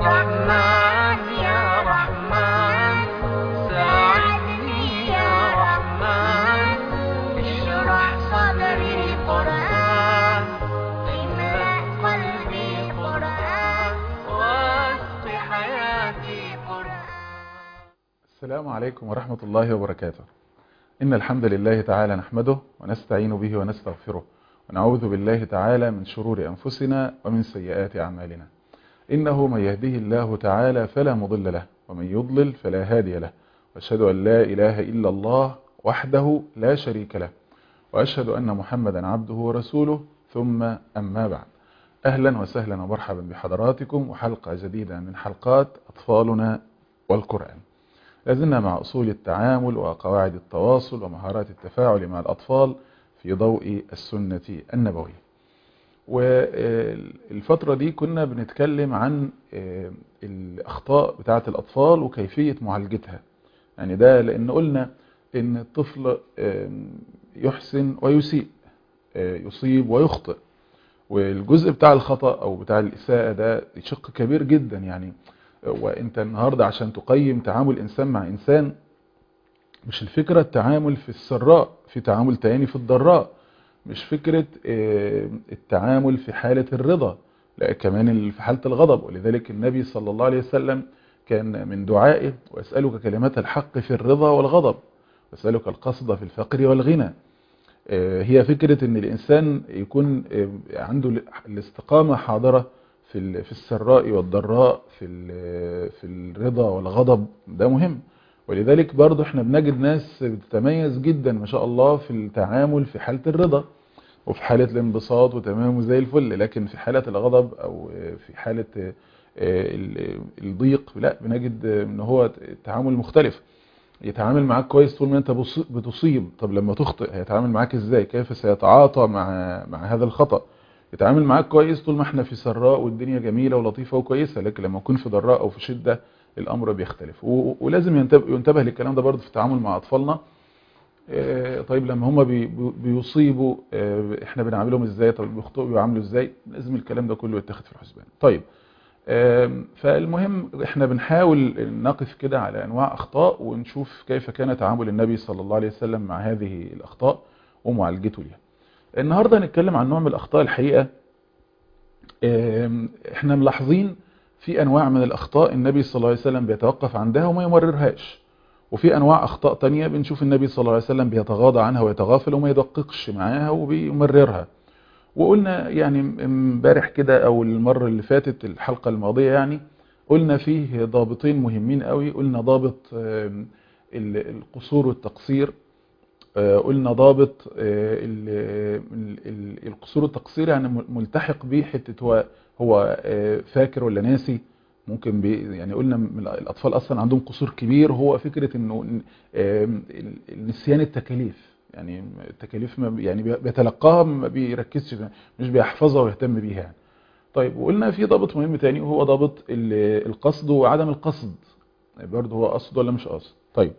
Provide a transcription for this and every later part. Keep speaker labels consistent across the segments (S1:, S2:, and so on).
S1: رحمن يا رحمن ساعدني يا رحمن اشرح صدري قرآن املأ قلبي قرآن واسق حياتي قرآن
S2: السلام عليكم ورحمة الله وبركاته إن الحمد لله تعالى نحمده ونستعين به ونستغفره ونعوذ بالله تعالى من شرور أنفسنا ومن سيئات أعمالنا إنه من يهده الله تعالى فلا مضل له ومن يضلل فلا هادي له وأشهد أن لا إله إلا الله وحده لا شريك له وأشهد أن محمدا عبده ورسوله ثم أما بعد أهلا وسهلا ومرحبا بحضراتكم وحلقة جديدة من حلقات أطفالنا والقرآن لازلنا مع أصول التعامل وقواعد التواصل ومهارات التفاعل مع الأطفال في ضوء السنة النبوية والفترة دي كنا بنتكلم عن الأخطاء بتاعة الأطفال وكيفية معالجتها يعني ده لأن قلنا إن الطفل يحسن ويسيء يصيب ويخطئ والجزء بتاع الخطأ أو بتاع الإساءة ده شق كبير جدا يعني وانت النهاردة عشان تقيم تعامل انسان مع انسان مش الفكرة التعامل في السراء في تعامل تاني في الضراء مش فكرة التعامل في حالة الرضا لا كمان في حالة الغضب ولذلك النبي صلى الله عليه وسلم كان من دعائه واسألك كلمات الحق في الرضا والغضب واسألك القصد في الفقر والغنى هي فكرة ان الانسان يكون عنده الاستقامة حاضرة في في السراء والضراء في في الرضا والغضب ده مهم ولذلك برضو احنا بنجد ناس بتتميز جدا ما شاء الله في التعامل في حالة الرضا وفي حالة الانبساط وتمام زي الفل لكن في حالة الغضب او في حالة الضيق لا بنجد ان هو التعامل مختلف يتعامل معاك كويس طول ما انت بتصيب طب لما تخطئ هيتعامل معاك ازاي كيف سيتعاطى مع مع هذا الخطأ يتعامل معاك كويس طول ما احنا في سراء والدنيا جميلة ولطيفة وكويسة لكن لما نكون في ضراء او في شدة الامر بيختلف ولازم ينتبه, ينتبه للكلام ده برضه في التعامل مع اطفالنا اه طيب لما هم بي بيصيبوا اه احنا بنعاملهم ازاي طب بيخطئوا بيعاملوا ازاي لازم الكلام ده كله يتاخد في الحسبان طيب اه فالمهم احنا بنحاول نقف كده على انواع اخطاء ونشوف كيف كان تعامل النبي صلى الله عليه وسلم مع هذه الاخطاء ومعالجته ليها النهاردة هنتكلم عن نوع من الأخطاء الحقيقة احنا ملاحظين في أنواع من الأخطاء النبي صلى الله عليه وسلم بيتوقف عندها وما يمررهاش وفي أنواع أخطاء تانية بنشوف النبي صلى الله عليه وسلم بيتغاضى عنها ويتغافل وما يدققش معاها وبيمررها وقلنا يعني امبارح كده أو المرة اللي فاتت الحلقة الماضية يعني قلنا فيه ضابطين مهمين قوي قلنا ضابط القصور والتقصير قلنا ضابط القصور والتقصير يعني ملتحق بيه حته هو هو فاكر ولا ناسي ممكن بي يعني قلنا الاطفال اصلا عندهم قصور كبير هو فكره انه نسيان التكاليف يعني التكاليف ما يعني بيتلقاها ما بيركزش مش بيحفظها ويهتم بيها يعني طيب وقلنا في ضابط مهم تاني وهو ضابط القصد وعدم القصد برضه هو قصد ولا مش قصد طيب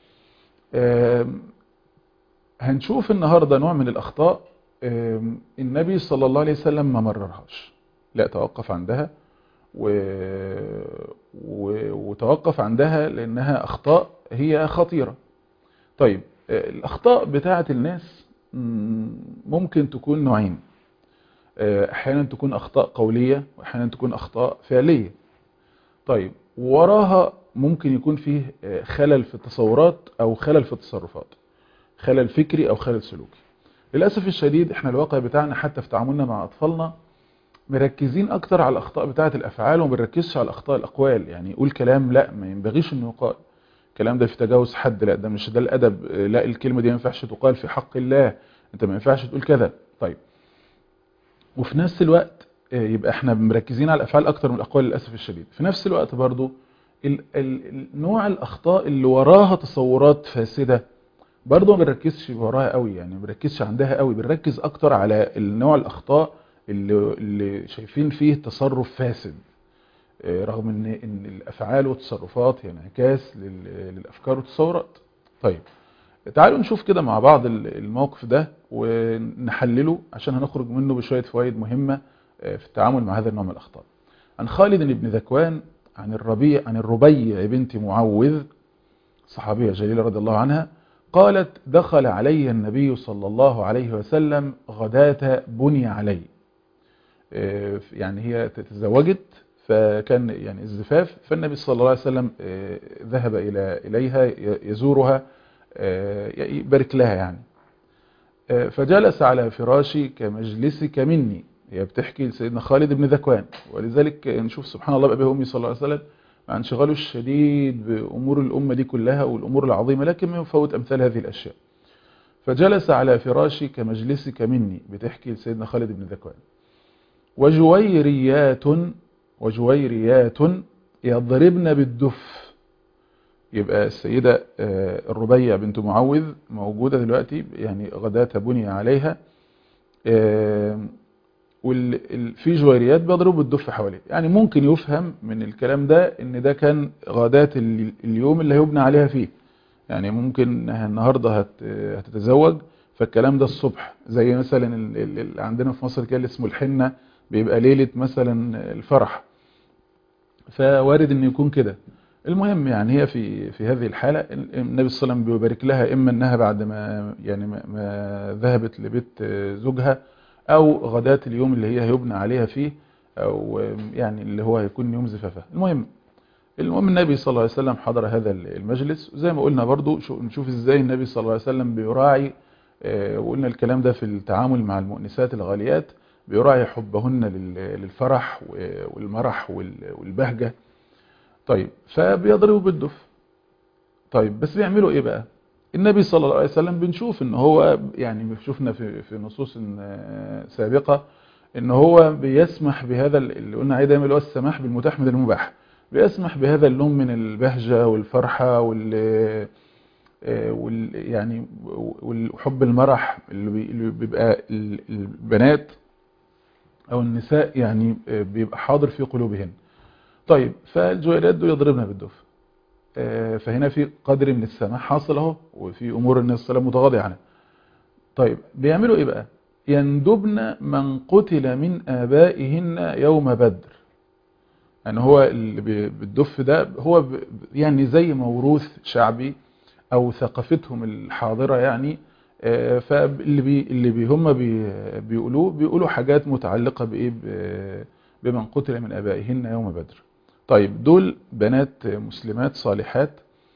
S2: هنشوف النهاردة نوع من الأخطاء النبي صلى الله عليه وسلم ما مررهاش لا توقف عندها و... و... وتوقف عندها لأنها أخطاء هي خطيرة طيب الأخطاء بتاعة الناس ممكن تكون نوعين أحيانا تكون أخطاء قولية وأحيانا تكون أخطاء فعلية طيب وراها ممكن يكون فيه خلل في التصورات أو خلل في التصرفات خلل فكري او خلل سلوكي للاسف الشديد احنا الواقع بتاعنا حتى في تعاملنا مع اطفالنا مركزين اكتر على الاخطاء بتاعه الافعال وما بنركزش على اخطاء الاقوال يعني يقول كلام لا ما ينبغيش انه يقال الكلام ده في تجاوز حد لا ده مش ده الادب لا الكلمه دي ما ينفعش تقال في حق الله انت ما ينفعش تقول كذا طيب وفي نفس الوقت يبقى احنا مركزين على الافعال اكتر من الاقوال للاسف الشديد في نفس الوقت برضو نوع الاخطاء اللي وراها تصورات فاسده برضه ما بنركزش وراها قوي يعني ما بنركزش عندها قوي بنركز اكتر على النوع الاخطاء اللي, اللي شايفين فيه تصرف فاسد رغم ان ان الافعال والتصرفات هي انعكاس للافكار والتصورات طيب تعالوا نشوف كده مع بعض الموقف ده ونحلله عشان هنخرج منه بشويه فوائد مهمه في التعامل مع هذا النوع من الاخطاء عن خالد بن ذكوان عن الربيع عن الربيع بنت معوذ صحابية جليلة رضي الله عنها قالت دخل علي النبي صلى الله عليه وسلم غداة بني علي آه، يعني هي تزوجت فكان يعني الزفاف فالنبي صلى الله عليه وسلم آه، ذهب إلى إليها ي- يزورها آه، يبارك لها يعني آه، فجلس على فراشي كمجلسك مني هي بتحكي لسيدنا خالد بن ذكوان ولذلك نشوف سبحان الله بأبي وأمي صلى الله عليه وسلم مع انشغاله الشديد بأمور الأمة دي كلها والأمور العظيمة لكن ما يفوت أمثال هذه الأشياء فجلس على فراشي كمجلسك مني بتحكي لسيدنا خالد بن ذكوان وجويريات وجويريات يضربن بالدف يبقى السيدة آه، الربيع بنت معوذ موجودة دلوقتي يعني غداة بني عليها آه، وفي جويريات بيضربوا بالدف حواليه يعني ممكن يفهم من الكلام ده ان ده كان غداة ال- اليوم اللي هيبنى عليها فيه يعني ممكن إنها النهاردة هت- هتتزوج فالكلام ده الصبح زي مثلا ال- ال- اللي عندنا في مصر كده اللي اسمه الحنة بيبقى ليلة مثلا الفرح فوارد ان يكون كده المهم يعني هي في في هذه الحالة النبي صلى الله عليه وسلم بيبارك لها اما انها بعد ما يعني ما, ما ذهبت لبيت زوجها او غداة اليوم اللي هي هيبنى عليها فيه او يعني اللي هو هيكون يوم زفافها المهم المهم النبي صلى الله عليه وسلم حضر هذا المجلس وزي ما قلنا برضو شو- نشوف ازاي النبي صلى الله عليه وسلم بيراعي آه، وقلنا الكلام ده في التعامل مع المؤنسات الغاليات بيراعي حبهن لل- للفرح و- والمرح وال- والبهجة طيب فبيضربوا بالدف طيب بس بيعملوا ايه بقى النبي صلى الله عليه وسلم بنشوف ان هو يعني شفنا في في نصوص آه، سابقة ان هو بيسمح بهذا ال- اللي قلنا عليه دايما اللي هو السماح بالمتاح من المباح بيسمح بهذا اللون من البهجة والفرحة وال آه، وال يعني والحب المرح اللي بي- اللي بيبقى ال- البنات او النساء يعني آه، بيبقى حاضر في قلوبهن طيب فالجويرات دول يضربنا بالدف آه، فهنا في قدر من السماح حاصل اهو وفي امور الناس صلى الله عليه وسلم متغاضي عنها طيب بيعملوا ايه بقى يندبن من قتل من ابائهن يوم بدر يعني هو اللي بي- بالدف ده هو ب- يعني زي موروث شعبي او ثقافتهم الحاضرة يعني آه، فاللي بي اللي بي هم بي بيقولوه بيقولوا حاجات متعلقة بايه ب- بمن قتل من ابائهن يوم بدر طيب دول بنات مسلمات صالحات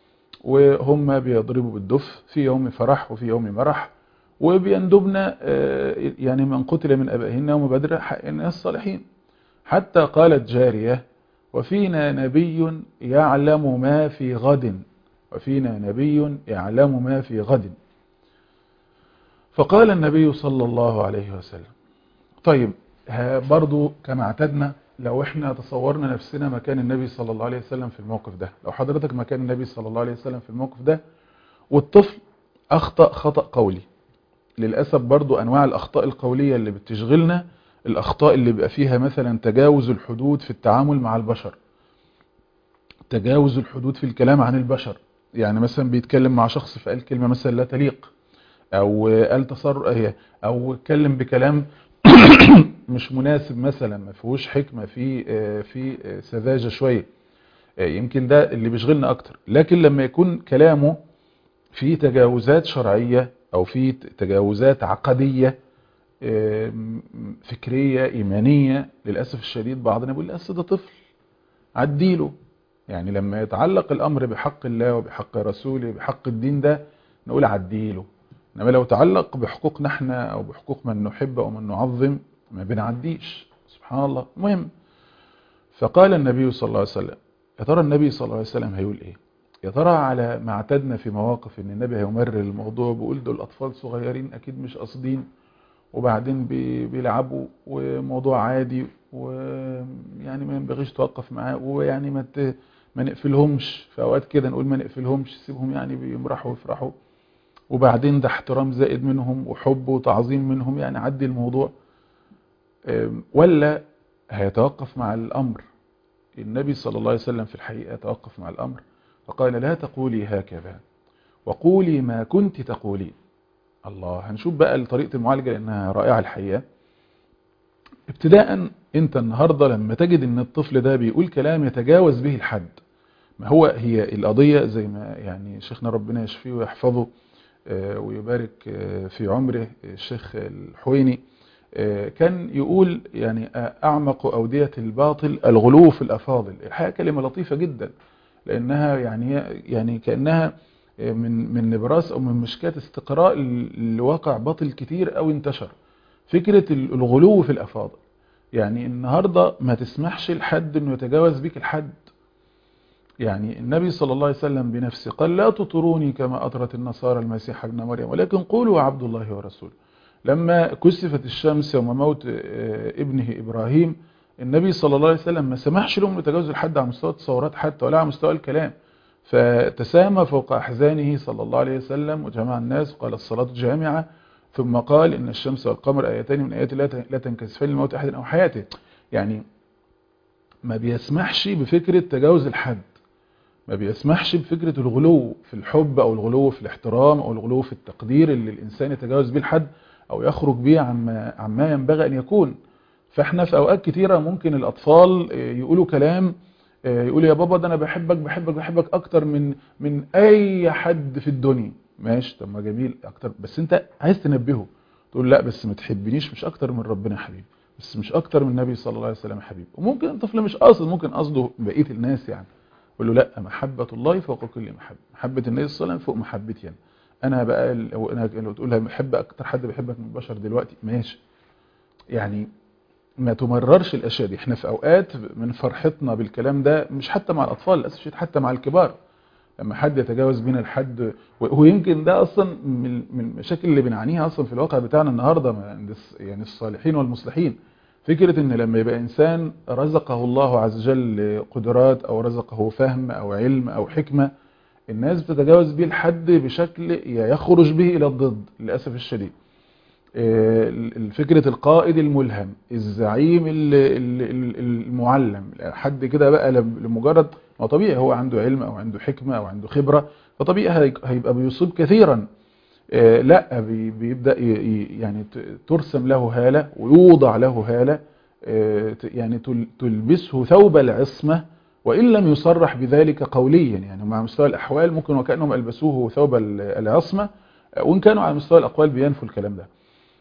S2: وهم بيضربوا بالدف في يوم فرح وفي يوم مرح وبيندبن آه، يعني من قتل من ابائهن يوم بدر ح- الناس الصالحين حتى قالت جارية وفينا نبي يعلم ما في غد وفينا نبي يعلم ما في غد فقال النبي صلى الله عليه وسلم طيب ها برضو كما اعتدنا لو احنا تصورنا نفسنا مكان النبي صلى الله عليه وسلم في الموقف ده لو حضرتك مكان النبي صلى الله عليه وسلم في الموقف ده والطفل اخطأ خطأ قولي للأسف برضو أنواع الأخطاء القولية اللي بتشغلنا الأخطاء اللي بيبقى فيها مثلا تجاوز الحدود في التعامل مع البشر تجاوز الحدود في الكلام عن البشر يعني مثلا بيتكلم مع شخص فقال كلمة مثلا لا تليق أو قال تصرف أو اتكلم بكلام مش مناسب مثلا ما فيهوش حكمة في في سذاجة شوية يمكن ده اللي بيشغلنا أكتر لكن لما يكون كلامه في تجاوزات شرعية أو في تجاوزات عقدية فكرية إيمانية للأسف الشديد بعضنا بيقول للأسف ده طفل عديله يعني لما يتعلق الأمر بحق الله وبحق رسوله وبحق الدين ده نقول عديله إنما لو تعلق بحقوقنا احنا أو بحقوق من نحب أو من نعظم ما بنعديش سبحان الله المهم فقال النبي صلى الله عليه وسلم يا ترى النبي صلى الله عليه وسلم هيقول ايه يا ترى على ما اعتدنا في مواقف ان النبي هيمرر الموضوع بيقول دول اطفال صغيرين اكيد مش قاصدين وبعدين بي بيلعبوا وموضوع عادي ويعني ما ينبغيش توقف معاه ويعني ما ما نقفلهمش في اوقات كده نقول ما نقفلهمش سيبهم يعني بيمرحوا ويفرحوا وبعدين ده احترام زائد منهم وحب وتعظيم منهم يعني عدي الموضوع ولا هيتوقف مع الامر النبي صلى الله عليه وسلم في الحقيقة توقف مع الامر فقال لا تقولي هكذا وقولي ما كنت تقولين الله هنشوف بقى طريقة المعالجة لأنها رائعة الحقيقة ابتداء انت النهاردة لما تجد ان الطفل ده بيقول كلام يتجاوز به الحد ما هو هي القضية زي ما يعني شيخنا ربنا يشفيه ويحفظه آه، ويبارك آه، في عمره الشيخ الحويني آه، كان يقول يعني آه، أعمق أودية الباطل الغلو في الأفاضل الحقيقة كلمة لطيفة جدا لأنها يعني يعني كأنها آه، من من نبراس أو من مشكات استقراء ل- لواقع باطل كتير أو انتشر فكرة ال- الغلو في الأفاضل يعني النهاردة ما تسمحش لحد أنه يتجاوز بيك الحد يعني النبي صلى الله عليه وسلم بنفسه قال لا تطروني كما أطرت النصارى المسيح ابن مريم ولكن قولوا عبد الله ورسوله لما كسفت الشمس يوم موت آه، ابنه إبراهيم النبي صلى الله عليه وسلم ما سمحش لهم يتجاوز الحد على مستوى التصورات حتى ولا على مستوى الكلام فتسامى فوق أحزانه صلى الله عليه وسلم وجمع الناس وقال الصلاة جامعة ثم قال إن الشمس والقمر آيتان من آيات لا ت- لا تنكسفان لموت أحد أو حياته يعني ما بيسمحش بفكرة تجاوز الحد ما بيسمحش بفكرة الغلو في الحب أو الغلو في الاحترام أو الغلو في التقدير اللي الإنسان يتجاوز به الحد أو يخرج به عما, عما ينبغي أن يكون فإحنا في أوقات كتيرة ممكن الأطفال آه، يقولوا كلام آه، يقولوا يا بابا ده أنا بحبك بحبك بحبك أكتر من من أي حد في الدنيا ماشي طب ما جميل أكتر بس أنت عايز تنبهه تقول لا بس ما تحبنيش مش أكتر من ربنا يا حبيبي بس مش أكتر من النبي صلى الله عليه وسلم يا حبيبي وممكن الطفل مش قاصد ممكن قصده بقية الناس يعني يقول له لا محبة الله فوق كل محبة محبة النبي صلى الله عليه وسلم فوق محبتي أنا أنا بقى لو أنا لو تقولها بحب أكتر حد بيحبك من البشر دلوقتي ماشي يعني ما تمررش الأشياء دي احنا في أوقات من فرحتنا بالكلام ده مش حتى مع الأطفال للأسف الشديد حتى مع الكبار لما حد يتجاوز بينا الحد وهو يمكن ده أصلا من من المشاكل اللي بنعانيها أصلا في الواقع بتاعنا النهاردة مع عند الص- يعني الصالحين والمصلحين فكرة ان لما يبقى انسان رزقه الله عز وجل قدرات او رزقه فهم او علم او حكمة الناس بتتجاوز به الحد بشكل يخرج به الى الضد للأسف الشديد آه، ال- فكرة القائد الملهم الزعيم ال- ال- ال- المعلم حد كده بقى لم- لمجرد ما طبيعي هو عنده علم او عنده حكمة او عنده خبرة فطبيعي هي- هيبقى بيصيب كثيرا آه، لا بي- بيبدأ ي- ي- يعني ت- ترسم له هالة ويوضع له هالة آه، ت- يعني تل- تلبسه ثوب العصمة وإن لم يصرح بذلك قوليا يعني مع مستوى الأحوال ممكن وكأنهم ألبسوه ثوب ال- العصمة آه، وإن كانوا على مستوى الأقوال بينفوا الكلام ده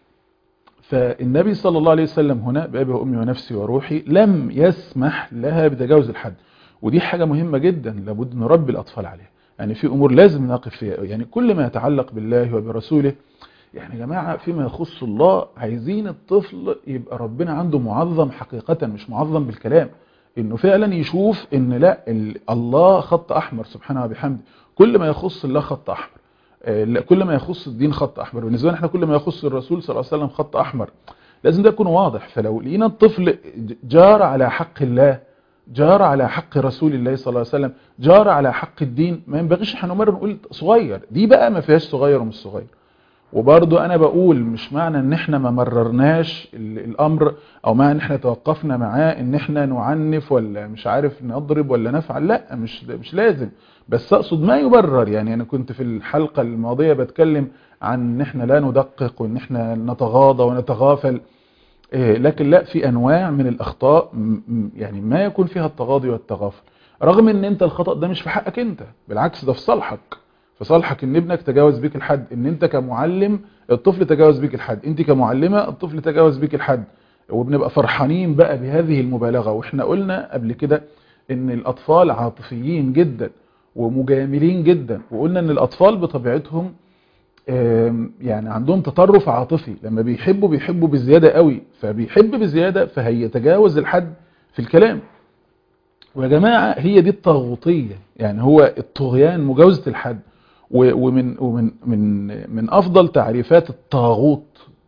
S2: فالنبي صلى الله عليه وسلم هنا بأبي وأمي ونفسي وروحي لم يسمح لها بتجاوز الحد ودي حاجة مهمة جدا لابد نربي الأطفال عليها يعني في أمور لازم نقف فيها يعني كل ما يتعلق بالله وبرسوله يعني يا جماعة فيما يخص الله عايزين الطفل يبقى ربنا عنده معظم حقيقة مش معظم بالكلام انه فعلا يشوف ان لا ال- الله خط احمر سبحانه وبحمده كل ما يخص الله خط احمر آه، لا، كل ما يخص الدين خط احمر بالنسبه لنا احنا كل ما يخص الرسول صلى الله عليه وسلم خط احمر لازم ده يكون واضح فلو لقينا الطفل جار على حق الله جار على حق رسول الله صلى الله عليه وسلم جار على حق الدين ما ينبغيش احنا نمر نقول صغير دي بقى ما فيهاش صغير ومش صغير وبرضو انا بقول مش معنى ان احنا ما مررناش ال- الامر او معنى ان احنا توقفنا معاه ان احنا نعنف ولا مش عارف نضرب ولا نفعل لا مش مش لازم بس اقصد ما يبرر يعني انا كنت في الحلقة الماضية بتكلم عن ان احنا لا ندقق وان احنا نتغاضى ونتغافل إيه، لكن لا في انواع من الاخطاء م- م- يعني ما يكون فيها التغاضي والتغافل رغم ان انت الخطأ ده مش في حقك انت بالعكس ده في صالحك في صالحك ان ابنك تجاوز بيك الحد ان انت كمعلم الطفل تجاوز بيك الحد انت كمعلمة الطفل تجاوز بيك الحد وبنبقى فرحانين بقى بهذه المبالغة واحنا قلنا قبل كده ان الاطفال عاطفيين جدا ومجاملين جدا وقلنا ان الاطفال بطبيعتهم آم، يعني عندهم تطرف عاطفي لما بيحبوا بيحبوا بزيادة قوي فبيحب بزيادة فهيتجاوز الحد في الكلام ويا جماعة هي دي الطاغوتية يعني هو الطغيان مجاوزة الحد و- ومن ومن من من افضل تعريفات الطاغوت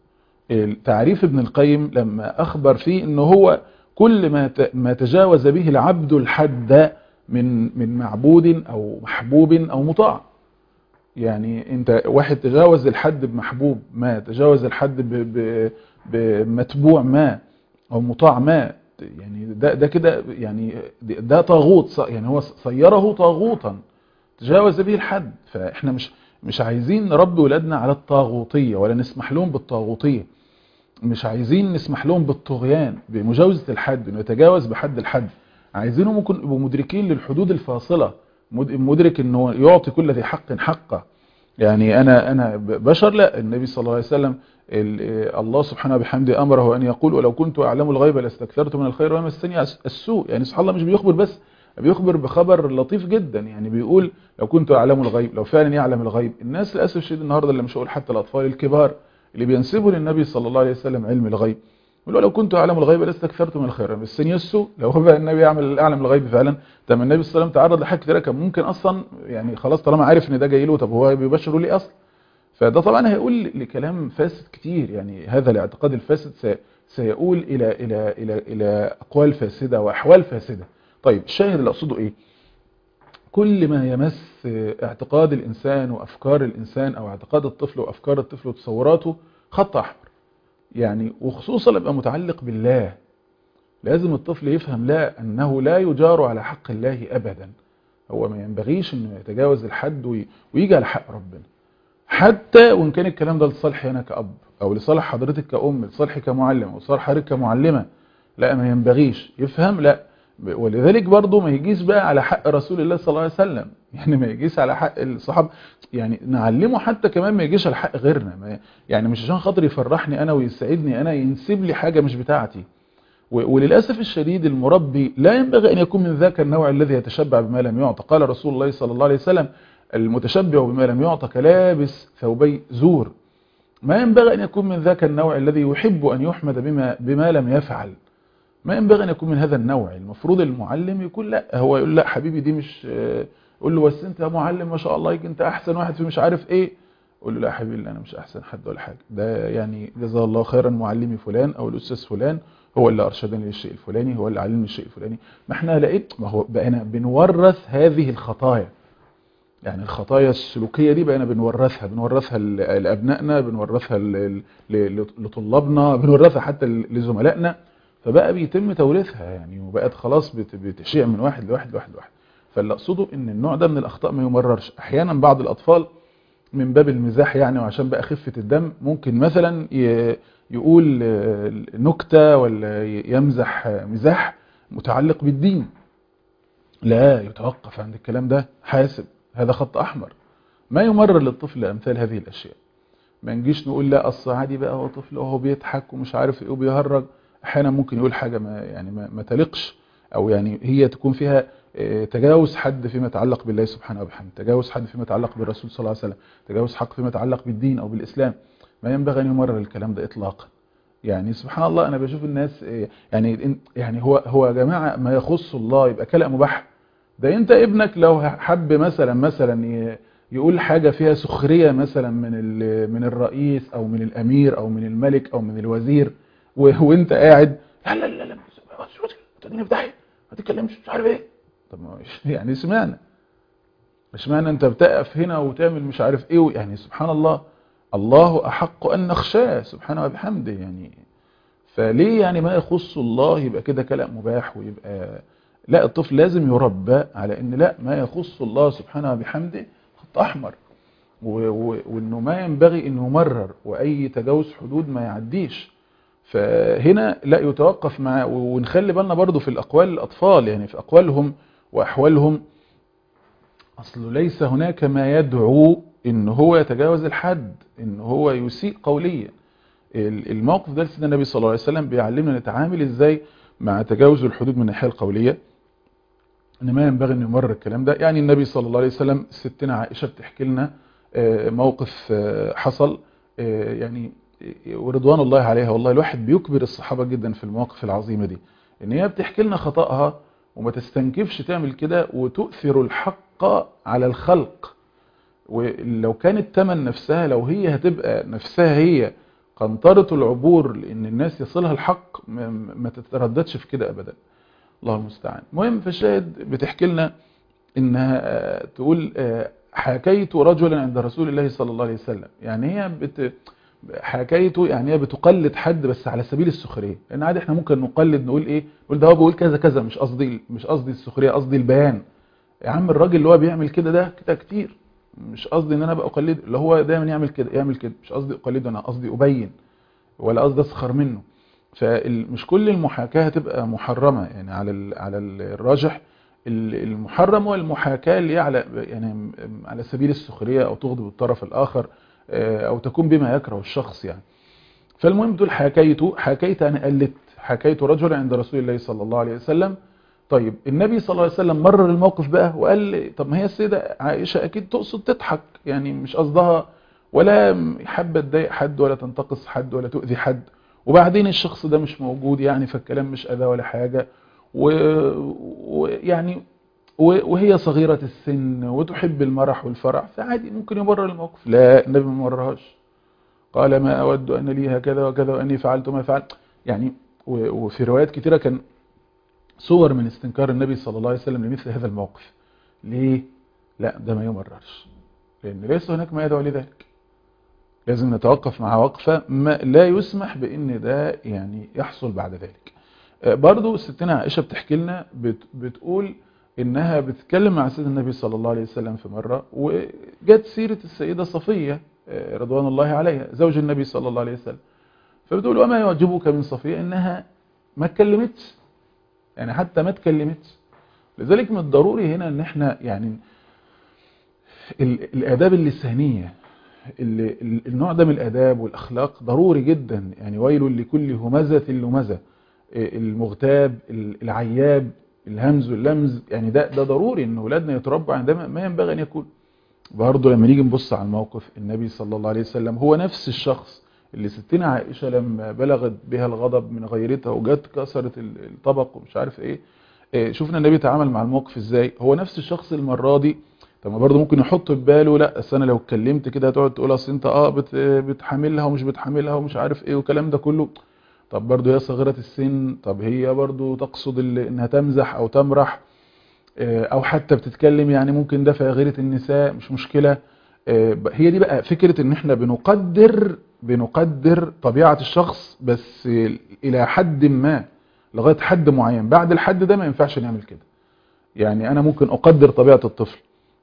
S2: تعريف ابن القيم لما اخبر فيه ان هو كل ما ت- ما تجاوز به العبد الحد من من معبود او محبوب او مطاع يعني انت واحد تجاوز الحد بمحبوب ما تجاوز الحد ب- ب- بمتبوع ما او مطاع ما يعني ده ده كده يعني ده طاغوت ص- يعني هو صيره طاغوتا تجاوز به الحد فاحنا مش مش عايزين نربي ولادنا على الطاغوتيه ولا نسمح لهم بالطاغوتيه مش عايزين نسمح لهم بالطغيان بمجاوزة الحد انه يتجاوز بحد الحد عايزينهم ممكن يبقوا مدركين للحدود الفاصلة مد- مدرك انه يعطي كل ذي حق حقه يعني انا انا ب- بشر لا النبي صلى الله عليه وسلم ال- الله سبحانه وبحمده امره ان يقول ولو كنت اعلم الغيب لاستكثرت من الخير وما مسني السوء يعني سبحان الله مش بيخبر بس بيخبر بخبر لطيف جدا يعني بيقول لو كنت اعلم الغيب لو فعلا يعلم الغيب الناس للاسف الشديد النهارده اللي مش هقول حتى الاطفال الكبار اللي بينسبوا للنبي صلى الله عليه وسلم علم الغيب يقولوا لو كنت اعلم الغيب لاستكثرت من الخير بس السوء لو هو بقى النبي يعمل اعلم الغيب فعلا طب النبي صلى الله عليه وسلم تعرض لحاجات كتير كان ممكن اصلا يعني خلاص طالما عارف ان ده جاي له طب هو بيبشره ليه اصلا فده طبعا هيقول لكلام فاسد كتير يعني هذا الاعتقاد الفاسد سي- سيقول الى الى الى الى اقوال فاسده واحوال فاسده طيب الشاهد اللي اقصده ايه كل ما يمس اعتقاد الانسان وافكار الانسان او اعتقاد الطفل وافكار الطفل وتصوراته خط احمر يعني وخصوصا يبقى متعلق بالله لازم الطفل يفهم لا انه لا يجار على حق الله ابدا هو ما ينبغيش انه يتجاوز الحد وي- ويجي على حق ربنا حتى وان كان الكلام ده لصالحي انا كأب او لصالح حضرتك كأم لصالحي كمعلم او لصالح حضرتك كمعلمة لا ما ينبغيش يفهم لا ب- ولذلك برضه ما يجيش بقى على حق رسول الله صلى الله عليه وسلم يعني ما يجيش على حق الصحابة يعني نعلمه حتى كمان ما يجيش على حق غيرنا ما يعني مش عشان خاطر يفرحني انا ويسعدني انا ينسب لي حاجة مش بتاعتي و- وللأسف الشديد المربي لا ينبغي أن يكون من ذاك النوع الذي يتشبع بما لم يعطى قال رسول الله صلى الله عليه وسلم المتشبع بما لم يعطى كلابس ثوبي زور ما ينبغي أن يكون من ذاك النوع الذي يحب أن يحمد بما, بما لم يفعل ما ينبغي أن يكون من هذا النوع المفروض المعلم يقول لا هو يقول لا حبيبي دي مش آه، قول له بس انت يا معلم ما شاء الله انت احسن واحد في مش عارف ايه قول له لا يا حبيبي انا مش احسن حد ولا حاجه ده يعني جزاه الله خيرا معلمي فلان او الاستاذ فلان هو اللي ارشدني للشيء الفلاني هو اللي علمني الشيء الفلاني ما احنا لقيت ما هو بقينا بنورث هذه الخطايا يعني الخطايا السلوكية دي بقينا بنورثها بنورثها ل- لأبنائنا بنورثها ل- ل- لطلابنا بنورثها حتى ل- لزملائنا فبقى بيتم توريثها يعني وبقت خلاص بت- بتشيع من واحد لواحد لواحد لواحد فاللي أقصده إن النوع ده من الأخطاء ما يمررش أحيانا بعض الأطفال من باب المزاح يعني وعشان بقى خفة الدم ممكن مثلا ي- يقول آه، نكتة ولا ي- يمزح آه، مزاح متعلق بالدين لا يتوقف عند الكلام ده حاسب هذا خط أحمر ما يمرر للطفل أمثال هذه الأشياء ما نجيش نقول لا أصل عادي بقى هو طفل وهو بيضحك ومش عارف ايه وبيهرج أحيانا ممكن يقول حاجة ما يعني ما, ما تلقش أو يعني هي تكون فيها آه، تجاوز حد فيما يتعلق بالله سبحانه وبحمده تجاوز حد فيما يتعلق بالرسول صلى الله عليه وسلم تجاوز حق فيما يتعلق بالدين أو بالإسلام ما ينبغي أن يمرر الكلام ده إطلاقا يعني سبحان الله أنا بشوف الناس آه، يعني يعني هو هو يا جماعة ما يخص الله يبقى كلام مباح ده انت ابنك لو حب مثلا مثلا ي- يقول حاجة فيها سخرية مثلا من ال- من الرئيس او من الامير او من الملك او من الوزير و- وانت قاعد لا لا لا لا تديني في داهيه ما تتكلمش مش عارف ايه طب ما مش يعني اشمعنى اشمعنى انت بتقف هنا وتعمل مش عارف ايه يعني سبحان الله الله احق ان نخشاه سبحانه وبحمده يعني فليه يعني ما يخص الله يبقى كده كلام مباح ويبقى لا الطفل لازم يربى على ان لا ما يخص الله سبحانه وبحمده خط احمر و- و- وانه ما ينبغي انه يمرر واي تجاوز حدود ما يعديش فهنا لا يتوقف مع ونخلي بالنا برضو في الاقوال الاطفال يعني في اقوالهم واحوالهم اصل ليس هناك ما يدعو ان هو يتجاوز الحد ان هو يسيء قوليا ال- الموقف ده سيدنا النبي صلى الله عليه وسلم بيعلمنا نتعامل ازاي مع تجاوز الحدود من الناحيه القوليه ان ما ينبغي ان يمرر الكلام ده يعني النبي صلى الله عليه وسلم ستنا عائشه بتحكي لنا آه، موقف آه، حصل آه، يعني آه، ورضوان الله عليها والله الواحد بيكبر الصحابه جدا في المواقف العظيمه دي ان هي بتحكي لنا خطأها وما تستنكفش تعمل كده وتؤثر الحق على الخلق ولو كانت تمن نفسها لو هي هتبقى نفسها هي قنطرة العبور لأن الناس يصلها الحق ما- ما تترددش في كده أبدا الله المستعان المهم فالشاهد بتحكي لنا إنها آه، تقول آه، حكيت رجلا عند رسول الله صلى الله عليه وسلم يعني هي بت حكيته يعني هي بتقلد حد بس على سبيل السخريه لان عادي احنا ممكن نقلد نقول ايه نقول ده هو بيقول كذا كذا مش قصدي مش قصدي السخريه قصدي البيان يا عم الراجل اللي هو بيعمل كده ده كده كتير مش قصدي ان انا ابقى اقلده اللي هو دايما يعمل كده يعمل كده مش قصدي اقلده انا قصدي ابين ولا قصدي اسخر منه فمش كل المحاكاة هتبقى محرمة يعني على ال- على الراجح ال- المحرم هو المحاكاة اللي هي على يعني على سبيل السخرية او تغضب الطرف الاخر آه، او تكون بما يكره الشخص يعني فالمهم دول حكيته حكيت انا قلت حكيت رجل عند رسول الله صلى الله عليه وسلم طيب النبي صلى الله عليه وسلم مرر الموقف بقى وقال لي طب ما هي السيدة عائشة اكيد تقصد تضحك يعني مش قصدها ولا حابة تضايق حد ولا تنتقص حد ولا تؤذي حد وبعدين الشخص ده مش موجود يعني فالكلام مش اذى ولا حاجة و- ويعني و- وهي صغيرة السن وتحب المرح والفرح فعادي ممكن يبرر الموقف لا النبي ما مررهاش قال ما أود أن لي هكذا وكذا وأني فعلت ما فعلت يعني و- وفي روايات كتيرة كان صور من استنكار النبي صلى الله عليه وسلم لمثل هذا الموقف ليه؟ لا ده ما يمررش لأن ليس هناك ما يدعو لذلك لازم نتوقف مع وقفة ما لا يسمح بأن ده يعني يحصل بعد ذلك آه، برضو ستنا عائشة بتحكي لنا بت بتقول إنها بتتكلم مع سيدنا النبي صلى الله عليه وسلم في مرة وجت سيرة السيدة صفية آه، رضوان الله عليها زوج النبي صلى الله عليه وسلم فبتقول وما يعجبك من صفية إنها ما اتكلمتش يعني حتى ما اتكلمتش لذلك من الضروري هنا ان احنا يعني ال- الاداب اللسانيه ال- ال- النوع ده من الاداب والاخلاق ضروري جدا يعني ويل لكل همزه لمزه إيه، المغتاب ال- العياب الهمز واللمز يعني ده ده ضروري ان اولادنا يتربوا عن ده ما- ما ينبغي ان يكون برضه لما نيجي نبص على الموقف النبي صلى الله عليه وسلم هو نفس الشخص اللي ستنا عائشة لما بلغت بها الغضب من غيرتها وجت كسرت ال- الطبق ومش عارف ايه إيه، شفنا النبي تعامل مع الموقف ازاي هو نفس الشخص المرة دي طب ما برضه ممكن يحط في باله لا اصل انا لو اتكلمت كده هتقعد تقول اصل انت اه بت بتحاملها ومش بتحاملها ومش عارف ايه والكلام ده كله طب برضه هي صغيرة السن طب هي برضه تقصد ال- انها تمزح او تمرح آه، او حتى بتتكلم يعني ممكن ده في غيرة النساء مش مشكلة آه، ب- هي دي بقى فكرة ان احنا بنقدر بنقدر طبيعة الشخص بس الى حد ما لغاية حد معين بعد الحد ده ما ينفعش نعمل كده يعني انا ممكن اقدر طبيعة الطفل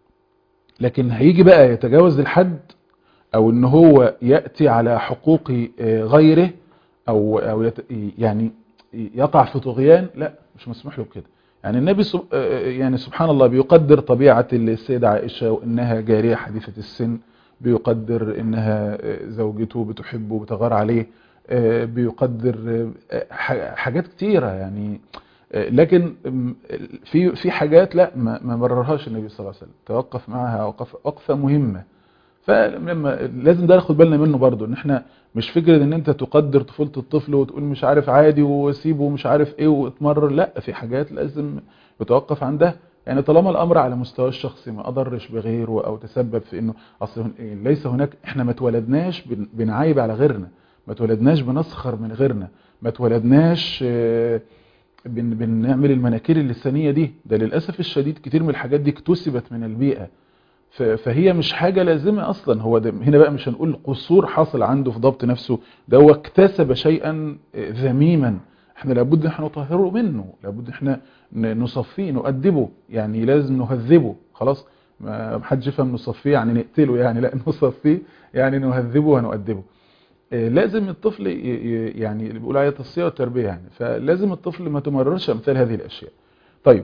S2: لكن هيجي بقى يتجاوز الحد او ان هو يأتي على حقوق آه، غيره او او يت يعني يقع في طغيان لا مش مسموح له بكده يعني النبي سب آه، يعني سبحان الله بيقدر طبيعة السيدة عائشة وانها جارية حديثة السن بيقدر انها آه، زوجته بتحبه بتغار عليه آه، بيقدر آه، ح- حاجات كتيرة يعني آه، لكن م، في في حاجات لا ما ما مررهاش النبي صلى الله عليه وسلم توقف معها وقف وقفة مهمة فلما لازم ده ناخد بالنا منه برضو ان احنا مش فكرة ان انت تقدر طفولة الطفل وتقول مش عارف عادي وسيبه مش عارف ايه وتمرر لا في حاجات لازم يتوقف عندها يعني طالما الامر على مستوى الشخصي ما اضرش بغيره او تسبب في انه اصل هن- إيه، ليس هناك احنا ما اتولدناش بن- بنعايب على غيرنا ما اتولدناش بنسخر من غيرنا ما اتولدناش آه، بن بنعمل المناكير اللسانية دي ده للأسف الشديد كتير من الحاجات دي اكتسبت من البيئة ف- فهي مش حاجة لازمة أصلا هو ده هنا بقى مش هنقول قصور حصل عنده في ضبط نفسه ده هو اكتسب شيئا آه، ذميما احنا لابد احنا نطهره منه لابد احنا ن- نصفيه نؤدبه يعني لازم نهذبه خلاص ما حدش يفهم نصفيه يعني نقتله يعني لا نصفيه يعني نهذبه ونؤدبه آه، لازم الطفل ي- ي- يعني اللي بيقول عليها تصفيه والتربيه يعني فلازم الطفل ما تمررش امثال هذه الاشياء طيب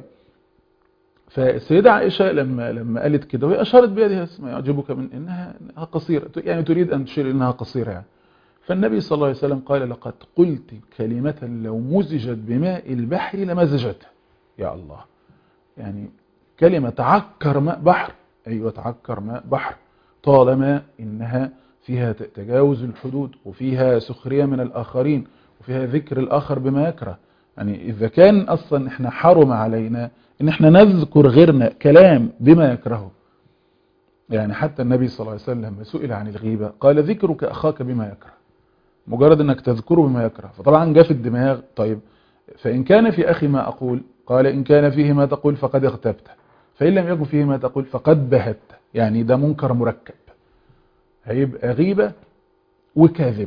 S2: فالسيدة عائشة لما لما قالت كده وهي أشارت بيدها ما يعجبك من إنها إنها قصيرة يعني تريد أن تشير إنها قصيرة يعني فالنبي صلى الله عليه وسلم قال لقد قلت كلمة لو مزجت بماء البحر لمزجتها يا الله يعني كلمة تعكر ماء بحر أيوة تعكر ماء بحر طالما إنها فيها ت- تجاوز الحدود وفيها سخرية من الآخرين وفيها ذكر الآخر بما يكره يعني إذا كان أصلا إحنا حرم علينا إن إحنا نذكر غيرنا كلام بما يكرهه يعني حتى النبي صلى الله عليه وسلم لما سئل عن الغيبة قال ذكرك أخاك بما يكره مجرد أنك تذكره بما يكره فطبعا جاء في الدماغ طيب فإن كان في أخي ما أقول قال إن كان فيه ما تقول فقد اغتبت فإن لم يكن فيه ما تقول فقد بهت يعني ده منكر مركب هيبقى غيبة وكذب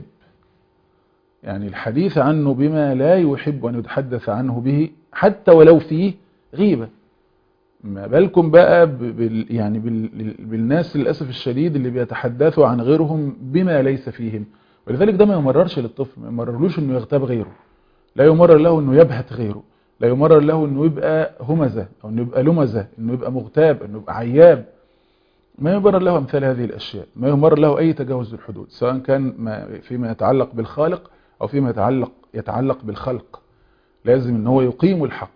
S2: يعني الحديث عنه بما لا يحب أن يتحدث عنه به حتى ولو فيه غيبة ما بالكم بقى ب- بال يعني بال بالناس للأسف الشديد اللي بيتحدثوا عن غيرهم بما ليس فيهم ولذلك ده ما يمررش للطفل ما يمررلوش انه يغتاب غيره لا يمرر له انه يبهت غيره لا يمرر له انه يبقى همزة او انه يبقى لمزة انه يبقى مغتاب انه يبقى عياب ما يمرر له امثال هذه الاشياء ما يمرر له اي تجاوز الحدود سواء كان ما فيما يتعلق بالخالق او فيما يتعلق يتعلق بالخلق لازم ان هو يقيم الحق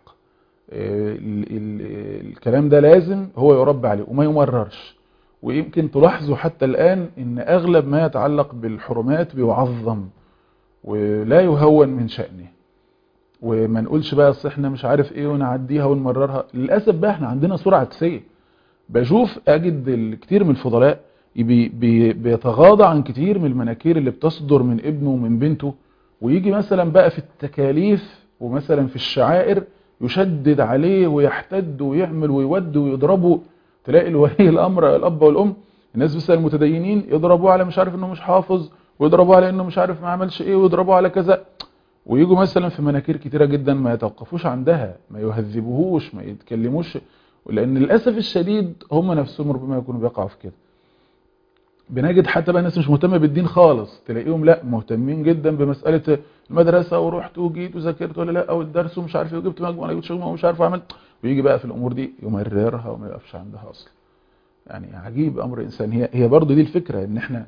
S2: ال ال الكلام ده لازم هو يربى عليه وما يمررش ويمكن تلاحظوا حتى الآن ان اغلب ما يتعلق بالحرمات بيعظم ولا يهون من شأنه وما نقولش بقى اصل احنا مش عارف ايه ونعديها ونمررها للأسف بقى احنا عندنا صورة عكسية بشوف اجد كتير من الفضلاء بي بي بيتغاضى عن كتير من المناكير اللي بتصدر من ابنه ومن بنته ويجي مثلا بقى في التكاليف ومثلا في الشعائر يشدد عليه ويحتد ويعمل ويود ويضربه تلاقي الولي الامر الاب والام الناس بس المتدينين يضربوه على مش عارف انه مش حافظ ويضربوه على انه مش عارف ما عملش ايه ويضربوه على كذا ويجوا مثلا في مناكير كتيرة جدا ما يتوقفوش عندها ما يهذبوهوش ما يتكلموش لان للاسف الشديد هم نفسهم ربما يكونوا بيقعوا في كده بنجد حتى بقى الناس مش مهتمه بالدين خالص تلاقيهم لا مهتمين جدا بمساله المدرسه ورحت وجيت وذاكرت ولا لا او الدرس ومش عارف ايه وجبت مجموعه ولا جبت شغل ومش عارف اعمل ويجي بقى في الامور دي يمررها وما يقفش عندها اصلا يعني عجيب امر الانسان هي هي برضه دي الفكره ان احنا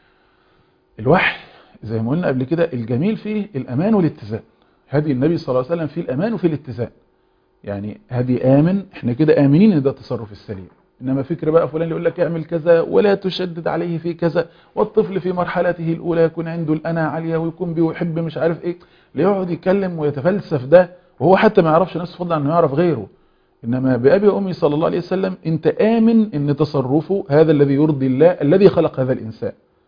S2: الوحي زي ما قلنا قبل كده الجميل فيه الامان والاتزان هدي النبي صلى الله عليه وسلم فيه الامان وفيه الاتزان يعني هدي امن احنا كده امنين ان ده التصرف السليم انما فكر بقى فلان يقول لك اعمل كذا ولا تشدد عليه في كذا والطفل في مرحلته الاولى يكون عنده الانا عاليه ويكون بيحب مش عارف ايه ليقعد يتكلم ويتفلسف ده وهو حتى ما يعرفش نفسه فضلا انه يعرف غيره انما بابي وامي صلى الله عليه وسلم انت امن ان تصرفه هذا الذي يرضي الله الذي خلق هذا الانسان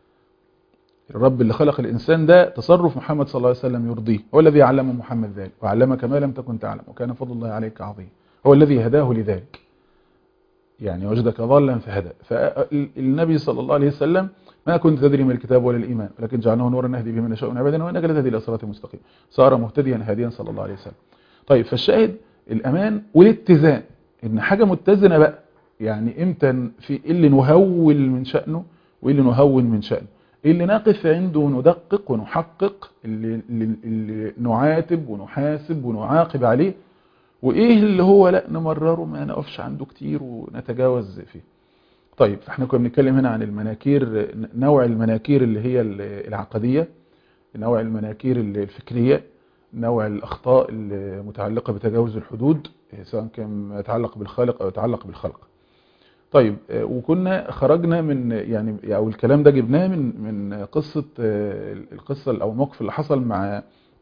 S2: الرب اللي خلق الإنسان ده تصرف محمد صلى الله عليه وسلم يرضيه هو الذي علم محمد ذلك وعلمك ما لم تكن تعلم وكان فضل الله عليك عظيم هو الذي هداه لذلك يعني وجدك ضالا فهدى فالنبي صلى الله عليه وسلم ما كنت تدري من الكتاب ولا الإيمان ولكن جعلناه نورا نهدي به من نشاء من عبادنا وإنك لتهدي إلى صراط مستقيم صار مهتديا هاديا صلى الله عليه وسلم طيب فالشاهد الأمان والاتزان إن حاجة متزنة بقى يعني إمتى في إيه اللي نهول من شأنه وإيه اللي نهون من شأنه إيه اللي نقف عنده وندقق ونحقق اللي, اللي, اللي نعاتب ونحاسب ونعاقب عليه وايه اللي هو لا نمرره ما نقفش عنده كتير ونتجاوز فيه طيب فاحنا كنا بنتكلم هنا عن المناكير نوع المناكير اللي هي العقدية نوع المناكير الفكرية نوع الأخطاء المتعلقة بتجاوز الحدود سواء كان يتعلق بالخالق أو يتعلق بالخلق طيب وكنا خرجنا من يعني او الكلام ده جبناه من من قصة القصة او الموقف اللي حصل مع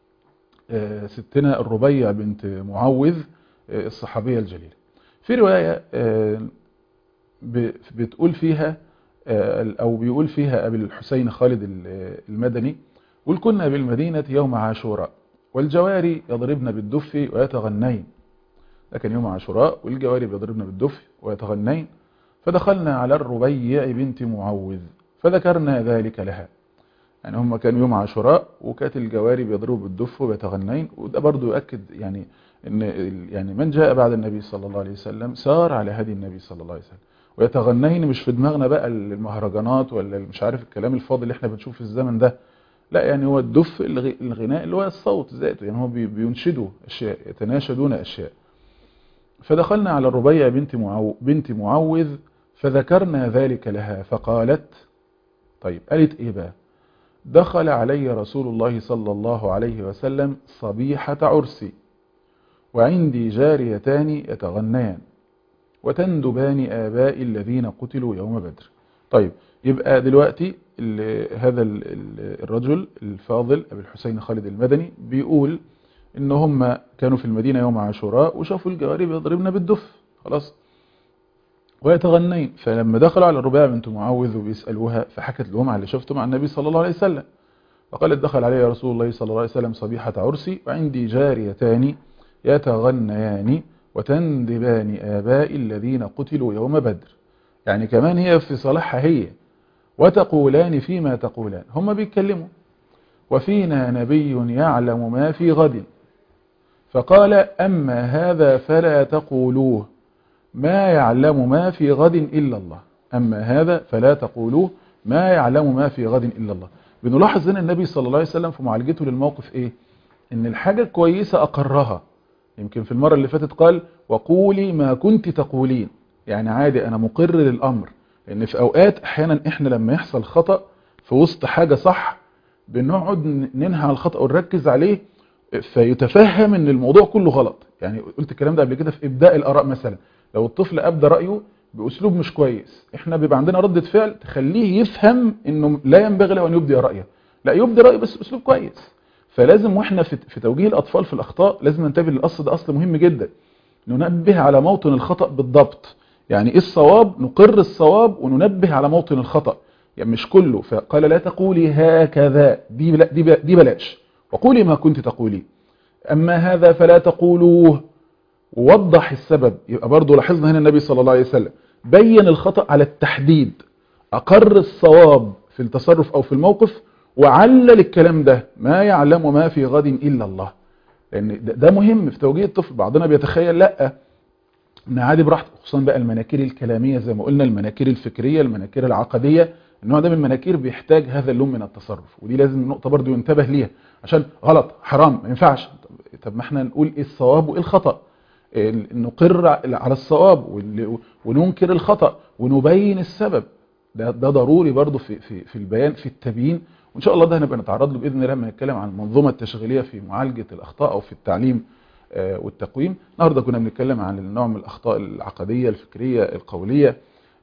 S2: ستنا الربيع بنت معوذ الصحابية الجليلة في رواية بتقول فيها أو بيقول فيها أبي الحسين خالد المدني قل كنا بالمدينة يوم عاشوراء والجواري يضربن بالدف ويتغنين لكن يوم عاشوراء والجواري يضربن بالدف ويتغنين فدخلنا على الربيع بنت معوذ فذكرنا ذلك لها يعني هم كانوا يوم عاشوراء وكانت الجواري بيضربوا بالدف وبيتغنين وده برضو يؤكد يعني ان يعني من جاء بعد النبي صلى الله عليه وسلم سار على هدي النبي صلى الله عليه وسلم ويتغنين مش في دماغنا بقى المهرجانات ولا مش عارف الكلام الفاضي اللي احنا بنشوفه في الزمن ده لا يعني هو الدف الغناء اللي هو الصوت ذاته يعني هو بينشدوا اشياء يتناشدون اشياء فدخلنا على الربيع بنت معو بنت معوذ فذكرنا ذلك لها فقالت طيب قالت ايه بقى دخل علي رسول الله صلى الله عليه وسلم صبيحة عرسي وعندي جاريتان يتغنيان وتندبان آباء الذين قتلوا يوم بدر طيب يبقى دلوقتي ال هذا ال الرجل الفاضل أبي الحسين خالد المدني بيقول ان هم كانوا في المدينة يوم عاشوراء وشافوا الجواري بيضربنا بالدف خلاص ويتغنين فلما دخلوا على الربيع بنت معوذ وبيسألوها فحكت لهم على اللي شفته مع النبي صلى الله عليه وسلم فقالت دخل علي رسول الله صلى الله عليه وسلم صبيحة عرسي وعندي جاريتان يتغنيان وتندبان آباء الذين قتلوا يوم بدر يعني كمان هي في صلاحها هي وتقولان فيما تقولان هم بيتكلموا وفينا نبي يعلم ما في غد فقال أما هذا فلا تقولوه ما يعلم ما في غد إلا الله أما هذا فلا تقولوه ما يعلم ما في غد إلا الله بنلاحظ هنا النبي صلى الله عليه وسلم في معالجته للموقف ايه ان الحاجة كويسة اقرها يمكن في المرة اللي فاتت قال وقولي ما كنت تقولين يعني عادي انا مقر للامر لان في اوقات احيانا احنا لما يحصل خطأ في وسط حاجة صح بنقعد ننهى على الخطأ ونركز عليه فيتفهم ان الموضوع كله غلط يعني قلت الكلام ده قبل كده في ابداء الاراء مثلا لو الطفل ابدى رايه باسلوب مش كويس احنا بيبقى عندنا ردة فعل تخليه يفهم انه لا ينبغي له ان يبدي رايه لا يبدي رايه بس باسلوب كويس فلازم واحنا في في توجيه الاطفال في الاخطاء لازم ننتبه للاصل ده اصل مهم جدا ننبه على موطن الخطأ بالضبط يعني ايه الصواب نقر الصواب وننبه على موطن الخطأ يعني مش كله فقال لا تقولي هكذا دي بلا دي, بلا دي بلاش وقولي ما كنت تقولي أما هذا فلا تقولوه ووضح السبب يبقى برضو لاحظنا هنا النبي صلى الله عليه وسلم بين الخطأ على التحديد أقر الصواب في التصرف أو في الموقف وعلل الكلام ده ما يعلم ما في غد إلا الله لأن ده مهم في توجيه الطفل بعضنا بيتخيل لأ ان عادي براحته خصوصا بقى المناكير الكلامية زي ما قلنا المناكير الفكرية المناكير العقدية النوع ده من المناكير بيحتاج هذا اللون من التصرف ودي لازم نقطة برضو ينتبه ليها عشان غلط حرام ما ينفعش طب ما احنا نقول ايه الصواب وايه الخطأ نقر على الصواب وننكر الخطأ ونبين السبب ده, ده ضروري برضو في, في, في البيان في التبيين وان شاء الله ده هنبقى نتعرض له باذن الله لما نتكلم عن المنظومه التشغيليه في معالجه الاخطاء او في التعليم والتقويم النهارده كنا بنتكلم عن النوع من الاخطاء العقديه الفكريه القوليه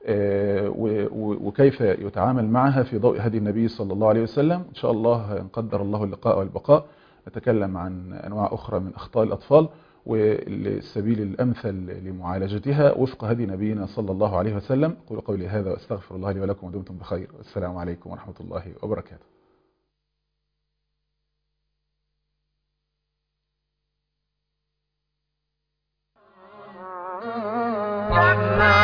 S2: وكيف يتعامل معها في ضوء هدي النبي صلى الله عليه وسلم ان شاء الله ان قدر الله اللقاء والبقاء نتكلم عن انواع اخرى من اخطاء الاطفال والسبيل الامثل لمعالجتها وفق هدي نبينا صلى الله عليه وسلم قولوا قولي هذا واستغفر الله لي ولكم ودمتم بخير والسلام عليكم ورحمه الله وبركاته
S1: رحمن